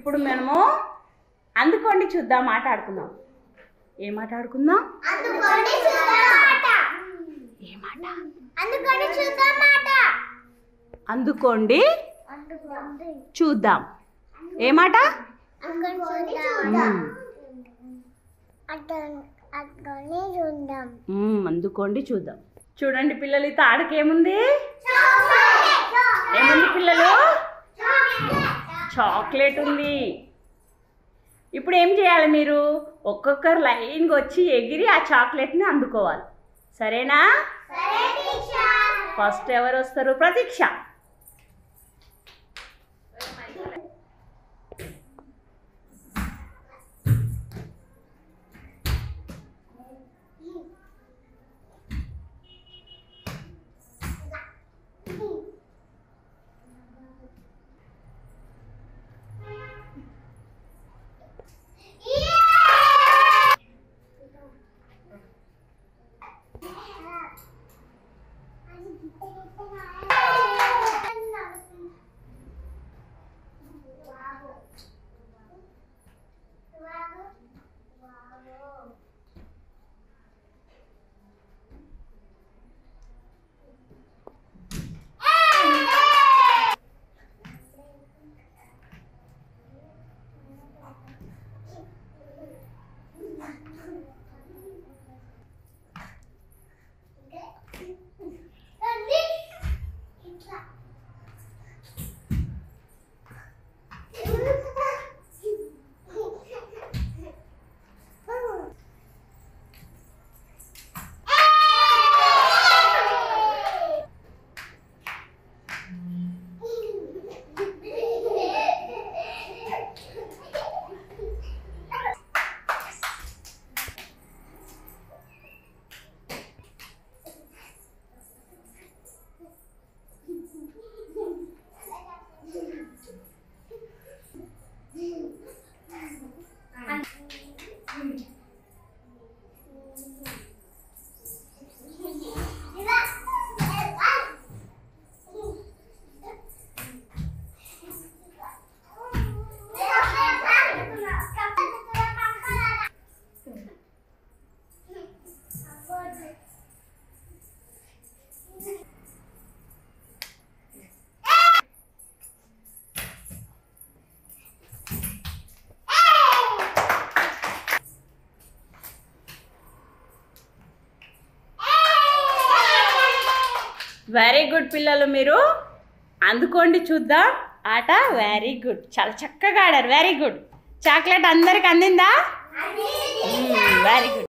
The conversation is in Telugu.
ఇప్పుడు మనము అందుకోండి చూద్దాం ఆట ఆడుకుందాం ఏం ఆట ఆడుకుందాం అందుకొని చూద్దామాట ఏ మాట అందుకొని చూద్దామాట అందుకోండి అందుకోండి చూద్దాం ఏ మాట అందుకొని మ్మ్. అందుకొని చూద్దాం మ్మ్, అందుకోండి చూద్దాం చూడండి పిల్లలు ఈ తాడుకి ఏముంది ఏముంది పిల్లలు చాక్లెట్ ఉంది ఇప్పుడు ఏం చేయాలి మీరు ఒక్కొక్కరు లైన్గా వచ్చి ఎగిరి ఆ చాక్లెట్ని అందుకోవాలి సరేనా ఫస్ట్ ఎవరు వస్తారు ప్రతీక్ష వెరీ గుడ్ పిల్లలు మీరు అందుకోండి చూద్దాం ఆట వెరీ గుడ్ చాలా చక్కగా ఆడారు వెరీ గుడ్ చాక్లెట్ అందరికి అందిందా వెరీ గుడ్